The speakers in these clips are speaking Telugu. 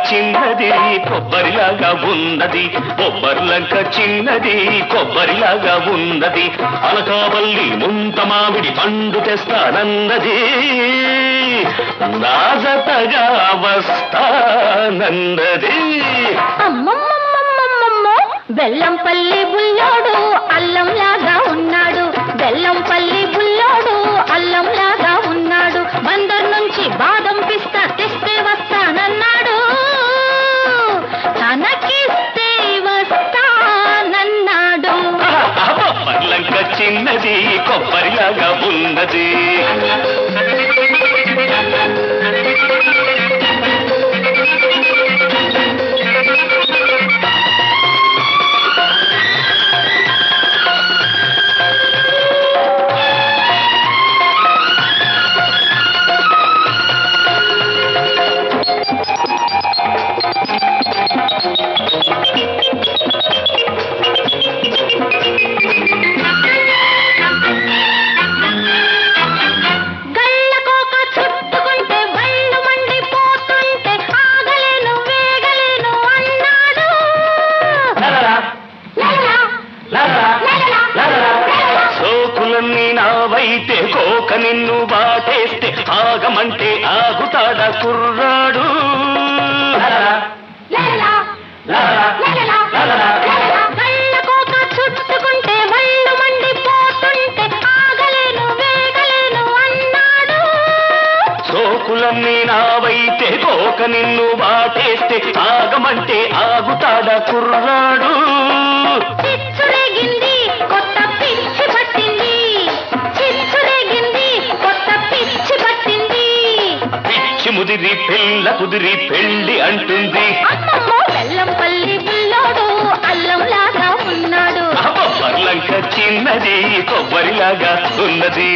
చిన్నది కొబ్బరిలాగా ఉన్నది కొబ్బరిలంక చిన్నది కొబ్బరిలాగా ఉన్నది అలకావల్లి ముంత మామిడి పండు తెస్తానన్నది నాజతగా వస్తానన్నది అమ్మమ్మమ్మమ్మమ్మమ్మో బెల్లంపల్లి బుల్లోడు అల్లంలాగా ఉన్నాడు బెల్లంపల్లి బుల్లోడు అల్లంలాగా ఉన్నాడు బందర్ నుంచి బాదం పిస్తా తెస్తే వస్తానన్నాడు తనకిస్తే వస్తానన్నాడు కొబ్బరిలంక చిన్నది కొబ్బరిలాగా ఉన్నది గళ్ళకోక చుట్టుకుంటే వళ్ళు మండిపోతుంటే ఆగలేను వేగలేను అన్నాడు లలలా, లలలా, లలలా. సోకులన్నీ నావైతే కోక నిన్ను బాటేస్తే ఆగమంటే ఆగుతాడ కుర్రాడు కళ్ళకోక చుట్టుకుంటే వళ్ళు మండిపోతుంటే ఆగలేను వేగలేను అన్నాడు సోకులన్నీ నావైతే కోక నిన్ను బాటేస్తే ఆగమంటే ఆగుతాడ కుర్రాడు చిచ్చురేగింది కొత్త పిచ్చి పట్టింది చిచ్చురేగింది కొత్త పిచ్చి పట్టింది పిచ్చి ముదిరి పిల్ల కుదిరి పెళ్ళి అంటుంది అమ్మమ్మో బెల్లంపల్లి బుల్లోడు అల్లంలాగా ఉన్నాడు పర్లంక చిన్నది కొబ్బరిలాగా ఉన్నది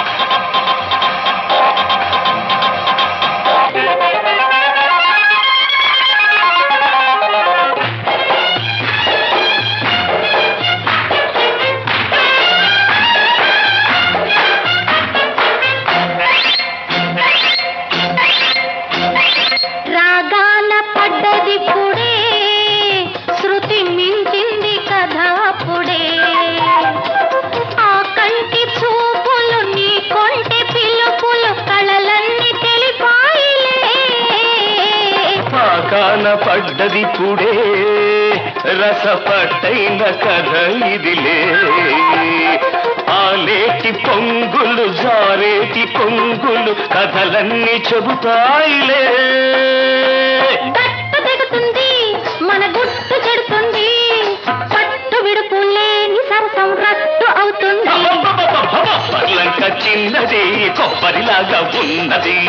రాగాన పడ్డది పుడే శృతి మించింది కథ అప్పుడే ఆ కంటి చూపులు నీ కొంటి పిలుపులు కళలన్నీ తెలిపాయిలే పాకాన పడ్డది పుడే రసపట్టైన కథ ఇదిలే ఆలేటి పొంగులు జారేటి పొంగులు కథలన్నీ చెబుతాయిలే గట్టు తెగుతుంది మన గుట్టు చెడుతుంది పట్టు విడుపు లేని సరసం రట్టు అవుతుంది పర్లంక చిన్నది కొబ్బరిలాగా ఉన్నది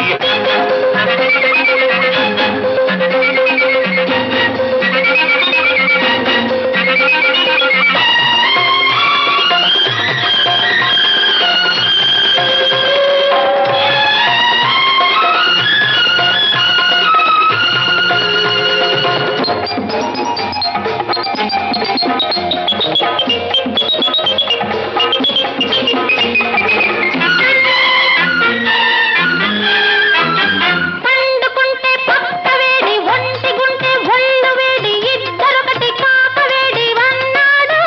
పండుకుంటే పక్క వేడి ఒంటి గుంటే ఒళ్ళు వేడి ఇద్దరొకటి కాక వేడి అన్నాడు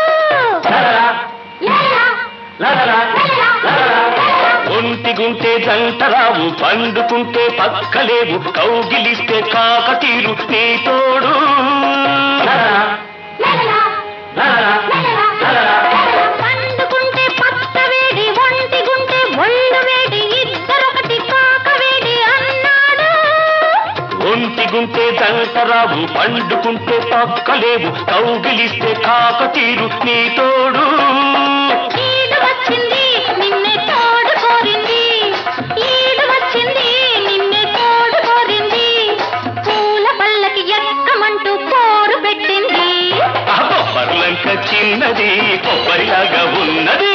లేలా, లేలా, ఒంటి గుంటే జంటరావు పండుకుంటే పక్కలేవు కౌగిలిస్తే కాకతీరు నీ తోడు లేలా, పండుకుంటే పక్క వేడి ఒంటి గుంటే ఒళ్ళు వేడి ఇద్దరొకటి కాక వేడి అన్నాడు ఒంటి గుంటే జంటరావు పండుకుంటే పక్కలేవు కౌగిలిస్తే కాకతీరు నీ తోడు ఈడు వచ్చింది నిన్నే తోడు కోరింది ఈడు వచ్చింది నిన్నే తోడు కోరింది పూల పల్లకి ఎక్కమంటూ పోరు పెట్టింది ఆ కొబ్బరిలంక చిన్నది కొబ్బరిలాగా ఉన్నది